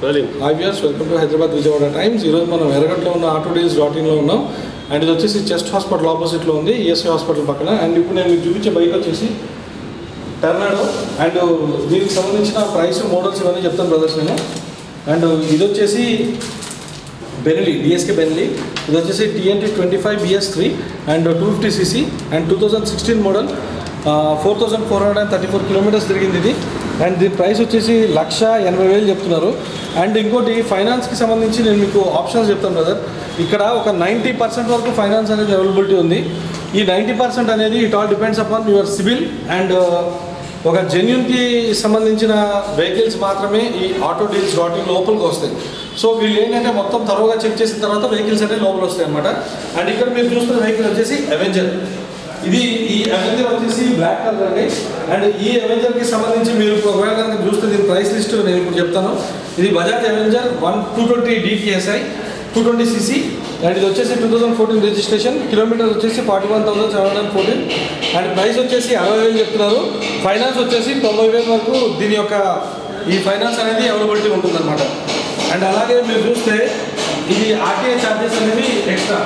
Rolling hi viewers welcome to Hyderabad Vijayawada times ఈరోజు మనం ఎర్రగట్లో ఉన్న ఆటో డీల్స్ డాట్ ఇన్లో ఉన్నాం అండ్ ఇది వచ్చేసి చెస్ట్ హాస్పిటల్ ఆపోజిట్లో ఉంది ఈఎస్ఐ హాస్పిటల్ పక్కన అండ్ ఇప్పుడు నేను మీకు చూపించే బైక్ వచ్చేసి టర్నాడో అండ్ దీనికి సంబంధించిన ప్రైస్ మోడల్స్ ఇవన్నీ చెప్తాను బ్రదర్స్ నేను అండ్ ఇది వచ్చేసి బెనలీ డిఎస్కే బెనలీ ఇది వచ్చేసి TNT twenty five BS three and two fifty CC and two thousand sixteen model four thousand four hundred and thirty four kilometres తిరిగింది ఇది అండ్ దీని ప్రైస్ వచ్చేసి లక్ష ఎనభై వేలు చెప్తున్నారు అండ్ ఇంకోటి ఫైనాన్స్కి సంబంధించి నేను మీకు ఆప్షన్స్ చెప్తాను బ్రదర్ ఇక్కడ ఒక నైంటీ పర్సెంట్ వరకు ఫైనాన్స్ అనేది అవైలబిలిటీ ఉంది ఈ నైంటీ పర్సెంట్ అనేది it all depends upon your civil and ఒక జెన్యున్కి సంబంధించిన వెహికల్స్ మాత్రమే ఈ ఆటో డీల్స్ డాట్ ఇన్ లోపలికి వస్తాయి సో వీళ్ళు ఏంటంటే మొత్తం తరువుగా చెక్ చేసిన తర్వాత వెహికల్స్ అనేవి లోపల వస్తాయి అనమాట అండ్ ఇక్కడ మీరు చూస్తున్న వెహికల్ వచ్చేసి అవెంజర్ ఇది ఈ అవెంజర్ వచ్చేసి బ్లాక్ కలర్ అండి అండ్ ఈ అవెంజర్కి సంబంధించి మీరు ఇప్పుడు ఒకవేళ కనుక చూస్తే దీని ప్రైస్ లిస్ట్ నేను ఇప్పుడు చెప్తాను ఇది Bajaj Avenger one two twenty DTSi two twenty CC and ఇది వచ్చేసి two thousand fourteen registration kilometre వచ్చేసి forty one thousand seven hundred fourteen and price వచ్చేసి అరవై వేలు చెప్తున్నారు ఫైనాన్స్ వచ్చేసి తొంభై వేల వరకు దీని యొక్క ఈ ఫైనాన్స్ అనేది అవైలబిలిటీ ఉంటుందన్నమాట అండ్ అలాగే మీరు చూస్తే ఇది ఆర్టీఐ ఛార్జెస్ అనేవి ఎక్స్ట్రా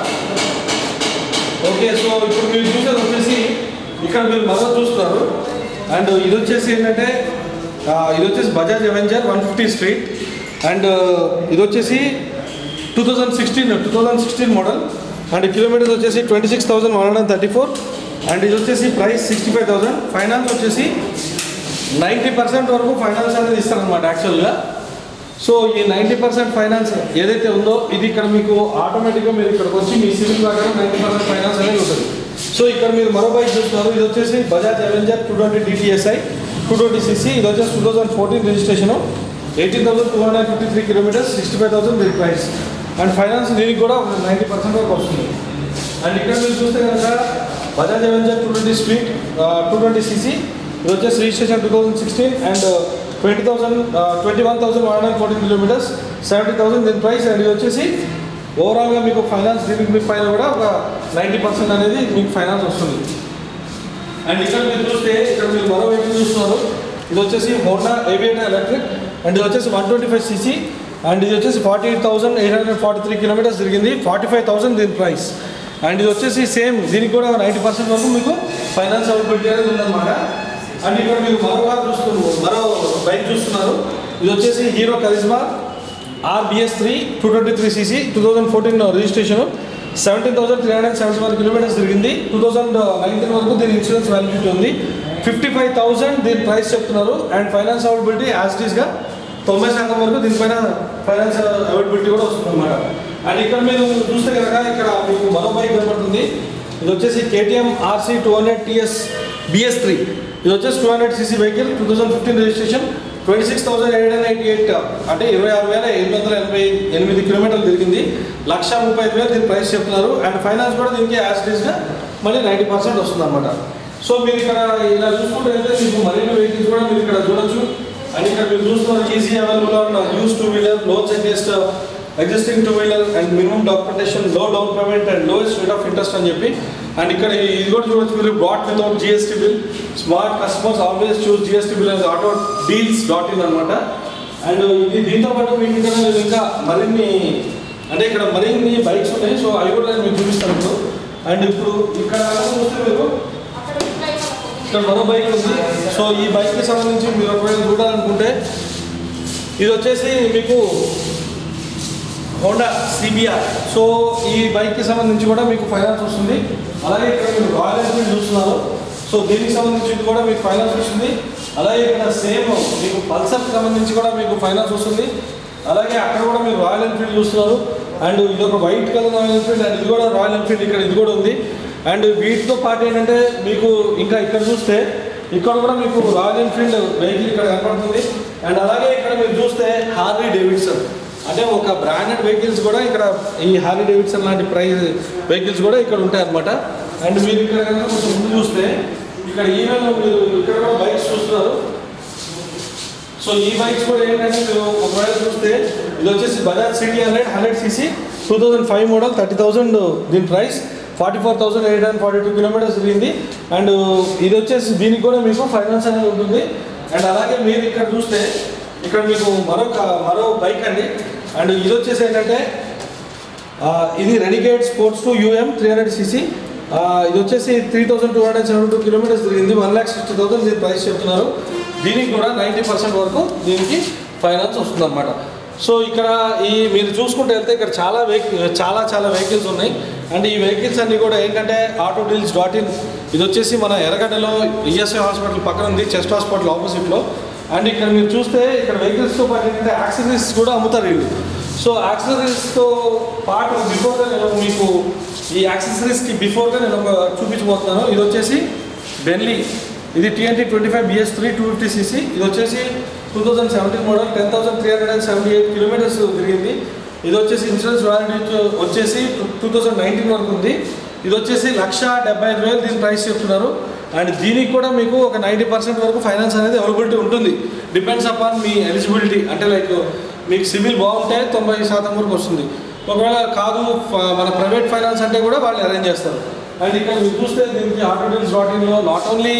ఓకే సో ఇప్పుడు మీరు చూసేది వచ్చేసి ఇక్కడ మీరు మరో చూస్తున్నారు అండ్ ఇది వచ్చేసి ఏంటంటే ఆ, ఇది వచ్చేసి Bajaj Avenger one fifty street and ఇది వచ్చేసి two thousand sixteen two thousand sixteen model and kilometres వచ్చేసి twenty six thousand one hundred thirty four and ఇది వచ్చేసి price sixty five thousand finance వచ్చేసి నైంటీ పర్సెంట్ వరకు ఫైనాన్స్ అనేది ఇస్తారనమాట యాక్చువల్గా సో ఈ నైంటీ పర్సెంట్ ఫైనాన్స్ ఏదైతే ఉందో ఇది ఇక్కడ మీకు ఆటోమేటిక్గా మీరు ఇక్కడికి వచ్చి మీ సివిల్ ప్రకారం నైంటీ పర్సెంట్ ఫైనాన్స్ అనేది ఉంటుంది సో ఇక్కడ మీరు మరో బైక్ చూస్తున్నారు ఇది వచ్చేసి Bajaj Avenger two twenty DTSi two twenty CC ఇది వచ్చేసి two thousand fourteen registration eighteen thousand two hundred fifty three kilometres sixty five thousand దీని ప్రైస్ అండ్ ఫైనాన్స్ దీనికి కూడా నైంటీ పర్సెంట్ వరకు వస్తుంది అండ్ ఇక్కడ మీరు చూస్తే కనుక Bajaj Avenger two twenty street two twenty CC ఇది వచ్చేసి registration two thousand sixteen and twenty thousand twenty one thousand one hundred fourteen kilometres seventy thousand దీని ప్రైస్ అండ్ ఇది వచ్చేసి ఓవరాల్గా మీకు ఫైనాన్స్ దీనికి మీ పైన కూడా ఒక నైంటీ పర్సెంట్ అనేది మీకు ఫైనాన్స్ వస్తుంది అండ్ ఇక్కడ మీరు చూస్తే ఇక్కడ మీరు మరో వెహికల్ చూస్తున్నారు ఇది వచ్చేసి హోండా ఏవియేటర్ ఎలక్ట్రిక్ అండ్ ఇది వచ్చేసి one twenty five CC and ఇది వచ్చేసి forty eight thousand eight hundred forty three kilometres తిరిగింది ఫార్టీ ఫైవ్ థౌసండ్ దీని ప్రైస్ అండ్ ఇది వచ్చేసి సేమ్ దీనికి కూడా నైంటీ పర్సెంట్ వరకు మీకు ఫైనాన్స్ అవైలబిలిటీ అనేది ఉందన్నమాట అండ్ ఇక్కడ మీరు మరో కార్ చూస్తున్నారు మరో బైక్ చూస్తున్నారు ఇది వచ్చేసి Hero Karizma RBS three two twenty three CC two thousand fourteen registration seventeen thousand three hundred seventy one kilometres తిరిగింది టూ థౌసండ్ నైన్టీన్ వరకు దీని ఇన్సూరెన్స్ వ్యాలిడిటీ ఉంది ఫిఫ్టీ ఫైవ్ థౌసండ్ దీని ప్రైస్ చెప్తున్నారు and finance availability as it ఈస్గా తొంభై శాతం వరకు దీనిపైన ఫైనాన్స్ అవైలబిలిటీ కూడా వస్తుంది అనమాట అండ్ ఇక్కడ మీరు చూస్తే కనుక ఇక్కడ మీకు మరో బైక్ కనబడుతుంది ఇది వచ్చేసి KTM RC two hundred TS BS three ఇది వచ్చేసి two hundred CC vehicle two thousand fifteen registration twenty six thousand eight hundred eighty eight అంటే ఇరవై ఆరు వేల ఎనిమిది వందల ఎనభై ఎనిమిది కిలోమీటర్లు తిరిగింది లక్ష ముప్పై ఐదు వేలు దీని ప్రైస్ చెప్తున్నారు అండ్ ఫైనాన్స్ కూడా దీనికి యాసిటీస్గా మళ్ళీ నైంటీ పర్సెంట్ వస్తుంది అనమాట సో మీరు ఇక్కడ ఇలా చూసుకుంటే అయితే మీకు మరిన్ని వెహికల్స్ కూడా మీరు ఇక్కడ చూడొచ్చు అండ్ ఇక్కడ మీరు చూస్తున్నారు easy available on used two wheeler loans against existing two wheeler and minimum documentation low down payment and lowest rate of interest అని చెప్పి అండ్ ఇక్కడ ఇది కూడా చూడొచ్చు మీరు brought without GST bill smart customers always choose GST bill అనేది Auto Deals dot in అనమాట and ఇది దీంతో పాటు మీకు ఇక్కడ నేను ఇంకా మరిన్ని అంటే ఇక్కడ మరిన్ని బైక్స్ ఉన్నాయి సో అవి కూడా నేను మీకు చూపిస్తాను ఇప్పుడు అండ్ ఇప్పుడు ఇక్కడ చూస్తే మీరు ఇక్కడ మరో బైక్ ఉంది సో ఈ బైక్కి సంబంధించి మీరు ఒకవేళ చూడాలనుకుంటే ఇది వచ్చేసి మీకు హోండా సిబిఆర్ సో ఈ బైక్కి సంబంధించి కూడా మీకు ఫైనాన్స్ వస్తుంది అలాగే ఇక్కడ మీరు రాయల్ ఎన్ఫీల్డ్ చూస్తున్నారు సో దీనికి సంబంధించి కూడా మీకు ఫైనాన్స్ వస్తుంది అలాగే ఇక్కడ సేమ్ మీకు పల్సర్కి సంబంధించి కూడా మీకు ఫైనాన్స్ వస్తుంది అలాగే అక్కడ కూడా మీరు రాయల్ ఎన్ఫీల్డ్ చూస్తున్నారు అండ్ ఇది ఒక white colour Royal Enfield and ఇది కూడా రాయల్ ఎన్ఫీల్డ్ ఇక్కడ ఇది కూడా ఉంది అండ్ వీటితో పాటు ఏంటంటే మీకు ఇంకా ఇక్కడ చూస్తే ఇక్కడ కూడా మీకు రాయల్ ఎన్ఫీల్డ్ వెహికల్ ఇక్కడ కనపడుతుంది అండ్ అలాగే ఇక్కడ మీరు చూస్తే హార్లీ డేవిడ్సన్ అంటే ఒక బ్రాండెడ్ వెహికల్స్ కూడా ఇక్కడ ఈ హార్లీ డేవిడ్సన్ లాంటి ప్రైస్ వెహికల్స్ కూడా ఇక్కడ ఉంటాయి అనమాట అండ్ మీరు ఇక్కడ కనుక కొంచెం ముందు చూస్తే ఇక్కడ ఈవెన్ మీరు ఇక్కడ కూడా బైక్స్ చూస్తున్నారు సో ఈ బైక్స్ కూడా ఏంటంటే మీరు ఒకవేళ చూస్తే ఇది వచ్చేసి Bajaj CT hundred hundred CC two thousand five model thirty thousand దీని price forty four thousand eight hundred forty two kilometres తిరిగింది అండ్ ఇది వచ్చేసి దీనికి కూడా మీకు ఫైనాన్స్ అనేది ఉంటుంది అండ్ అలాగే మీరు ఇక్కడ చూస్తే ఇక్కడ మీకు మరొక మరో బైక్ అండి అండ్ ఇది వచ్చేసి ఏంటంటే ఆ, ఇది Renegade Sports two UM three hundred CC ఇది వచ్చేసి three thousand two hundred seventy two kilometres తిరిగింది వన్ ల్యాక్ సిక్స్టీ థౌసండ్ దీని ప్రైస్ చెప్తున్నారు దీనికి కూడా నైంటీ పర్సెంట్ వరకు దీనికి ఫైనాన్స్ వస్తుందన్నమాట సో ఇక్కడ ఈ మీరు చూసుకుంటే వెళ్తే ఇక్కడ చాలా వెహికల్ చాలా చాలా వెహికల్స్ ఉన్నాయి అండ్ ఈ వెహికల్స్ అన్నీ కూడా ఏంటంటే ఆటో డీల్స్ డాట్ ఇన్ ఇది వచ్చేసి మన ఎర్రగడ్డలో ఈఎస్ఐ హాస్పిటల్ పక్కన ఉంది చెస్ట్ హాస్పిటల్ ఆపోజిట్లో అండ్ ఇక్కడ మీరు చూస్తే ఇక్కడ వెహికల్స్తో పాటు ఏంటంటే యాక్సెసరీస్ కూడా అమ్ముతారు వీళ్ళు సో యాక్సెసరీస్తో పాటు బిఫోర్గా నేను మీకు ఈ యాక్సెసరీస్కి బిఫోర్గా నేను ఒక చూపించబోతున్నాను ఇది వచ్చేసి బెన్లీ ఇది TNT twenty five BS three two fifty CC ఇది వచ్చేసి two thousand seventeen model ten thousand three hundred and seventy eight kilometres తిరిగింది ఇది వచ్చేసి ఇన్సూరెన్స్ వ్యాలిడిటీ వచ్చేసి టూ థౌసండ్ నైన్టీన్ వరకు ఉంది ఇది వచ్చేసి లక్ష డెబ్బై ఐదు వేలు దీని ప్రైస్ చెప్తున్నారు అండ్ దీనికి కూడా మీకు ఒక నైంటీ పర్సెంట్ వరకు ఫైనాన్స్ అనేది అవైలబిలిటీ ఉంటుంది డిపెండ్స్ అపాన్ మీ ఎలిజిబిలిటీ అంటే లైక్ మీకు సివిల్ బాగుంటే తొంభై శాతం వరకు వస్తుంది ఒకవేళ కాదు ఫ- మన ప్రైవేట్ ఫైనాన్స్ అంటే కూడా వాళ్ళు అరేంజ్ చేస్తారు అండ్ ఇక్కడ మీరు చూస్తే దీనికి ఆటో డీల్స్ డాట్ ఇన్లో not only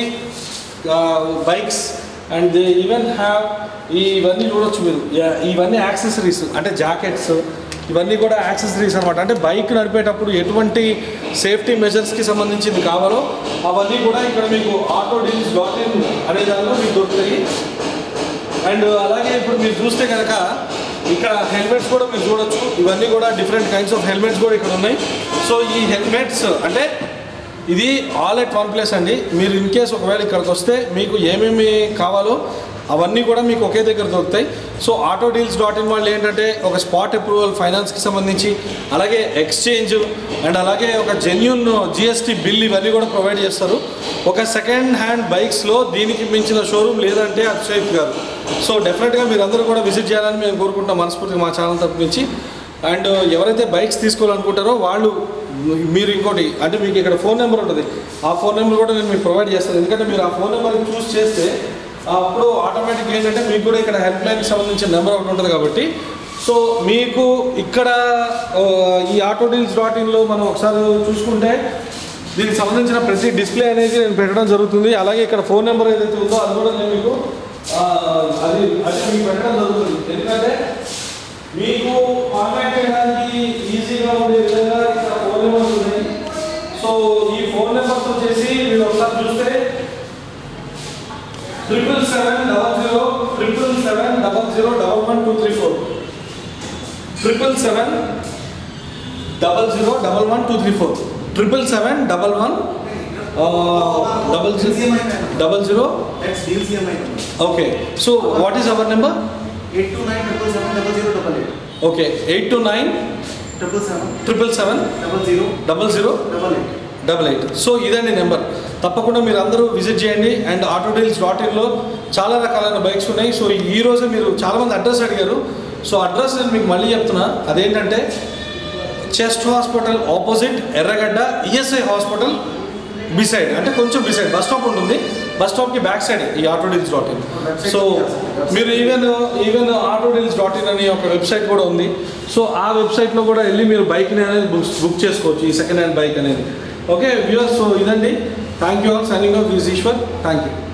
bikes and they even have ఇవన్నీ చూడొచ్చు మీరు యా- ఇవన్నీ యాక్సెసరీస్ అంటే జాకెట్స్ ఇవన్నీ కూడా యాక్సెసరీస్ అనమాట అంటే బైక్ నడిపేటప్పుడు ఎటువంటి సేఫ్టీ మెజర్స్కి సంబంధించింది కావాలో అవన్నీ కూడా ఇక్కడ మీకు ఆటో డీల్స్ డాట్ ఇన్ అనే దానిలో మీకు దొరుకుతాయి అండ్ అలాగే ఇప్పుడు మీరు చూస్తే కనుక ఇక్కడ హెల్మెట్స్ కూడా మీరు చూడొచ్చు ఇవన్నీ కూడా డిఫరెంట్ కైండ్స్ ఆఫ్ హెల్మెట్స్ కూడా ఇక్కడ ఉన్నాయి సో ఈ హెల్మెట్స్ అంటే ఇది ఆల్ ఎట్ వన్ ప్లేస్ అండి మీరు ఇన్ కేస్ ఒకవేళ ఇక్కడికి వస్తే మీకు ఏమేమి కావాలో అవన్నీ కూడా మీకు ఒకే దగ్గర దొరుకుతాయి so Auto Deals dot in వాళ్ళు ఏంటంటే ఒక స్పాట్ అప్రూవల్ ఫైనాన్స్కి సంబంధించి అలాగే ఎక్స్చేంజ్ అండ్ అలాగే ఒక జెన్యున్ జిఎస్టీ బిల్ ఇవన్నీ కూడా ప్రొవైడ్ చేస్తారు ఒక సెకండ్ హ్యాండ్ బైక్స్లో దీనికి మించిన షోరూమ్ లేదంటే అక్షయ్ గారు సో డెఫినెట్గా మీరు అందరూ కూడా విజిట్ చేయాలని మేము కోరుకుంటున్నాం మనస్ఫూర్తిగా మా ఛానల్ తరపు నుంచి అండ్ ఎవరైతే బైక్స్ తీసుకోవాలనుకుంటారో వాళ్ళు మీరు ఇంకోటి అంటే మీకు ఇక్కడ ఫోన్ నెంబర్ ఉంటుంది ఆ ఫోన్ నెంబర్ కూడా నేను మీకు ప్రొవైడ్ చేస్తాను ఎందుకంటే మీరు ఆ ఫోన్ నెంబర్ చూస్ చేస్తే అప్పుడు ఆటోమేటిక్ ఏంటంటే మీకు కూడా ఇక్కడ హెల్ప్ లైన్కి సంబంధించిన నెంబర్ ఒకటి ఉంటుంది కాబట్టి సో మీకు ఇక్కడ ఆ, ఈ ఆటో డీల్స్ డాట్ ఇన్లో మనం ఒకసారి చూసుకుంటే దీనికి సంబంధించిన ప్రతి డిస్ప్లే అనేది నేను పెట్టడం జరుగుతుంది అలాగే ఇక్కడ ఫోన్ నెంబర్ ఏదైతే ఉందో అది కూడా నేను మీకు ఆ, అది అది మీకు పెట్టడం జరుగుతుంది ఎందుకంటే మీకు కాంటాక్ట్ చేయడానికి ఈజీగా ఉండే విధంగా ఇక్కడ ఫోన్ నెంబర్స్ ఉన్నాయి సో ఈ ఫోన్ నెంబర్స్ వచ్చేసి మీరు ఒకసారి చూస్తే triple seven double zero triple seven double zero double one two three four triple seven double zero double one two three four triple seven double one double zero double zero That's deal CMI number. Okay so what is our number Eight two nine triple seven double zero double eight. Okay eight two nine Triple seven triple seven double zero double zero double eight. Double eight so ఇదండి number తప్పకుండా మీరు అందరూ visit చేయండి and Auto Deals dot ఇన్లో చాలా రకాలైన bikes ఉన్నాయి so ఈ రోజే మీరు చాలామంది అడ్రస్ అడిగారు సో అడ్రస్ నేను మీకు మళ్ళీ చెప్తున్నా అదేంటంటే chest hospital opposite Erragadda ESI hospital beside అంటే కొంచెం బిసైడ్ బస్ స్టాప్ ఉంటుంది బస్ స్టాప్కి బ్యాక్ సైడ్ ఈ Auto Deals dot in so మీరు even even Auto Deals dot in అని ఒక వెబ్సైట్ కూడా ఉంది సో ఆ వెబ్సైట్లో కూడా వెళ్ళి మీరు బైక్ని అనేది బుక్ బుక్ చేసుకోవచ్చు ఈ సెకండ్ హ్యాండ్ బైక్ అనేది ఓకే వ్యూవర్స్ సో ఇదండి thank you all signing off Eshwar thank you